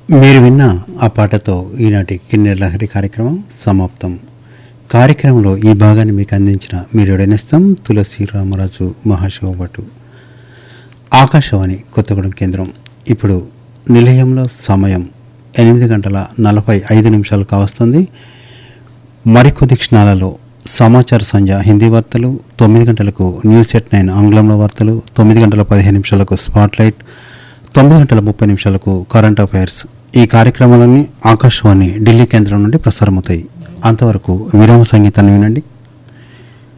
మీరు విన్న ఆ పాటతో ఈనాటి కిన్నెర లహరి కార్యక్రమం సమాప్తం కార్యక్రమంలో ఈ భాగాన్ని మీకు అందించిన మీరు ఎడనేస్తాం తులసి రామరాజు మహాశివభటు ఆకాశవాణి కొత్తగూడెం కేంద్రం ఇప్పుడు నిలయంలో సమయం ఎనిమిది గంటల నలభై ఐదు నిమిషాలు కావస్తుంది మరికొద్ది క్షణాలలో సమాచార సంధ్య హిందీ వార్తలు తొమ్మిది గంటలకు న్యూస్ ఎట్ నైన్ ఆంగ్లంలో వార్తలు తొమ్మిది గంటల పదిహేను నిమిషాలకు స్పాట్లైట్ తొమ్మిది గంటల ముప్పై నిమిషాలకు కరెంట్ అఫైర్స్ ఈ కార్యక్రమాలన్నీ ఆకాశవాణి ఢిల్లీ కేంద్రం నుండి ప్రసారమవుతాయి అంతవరకు విరామ సంగీతాన్ని వినండి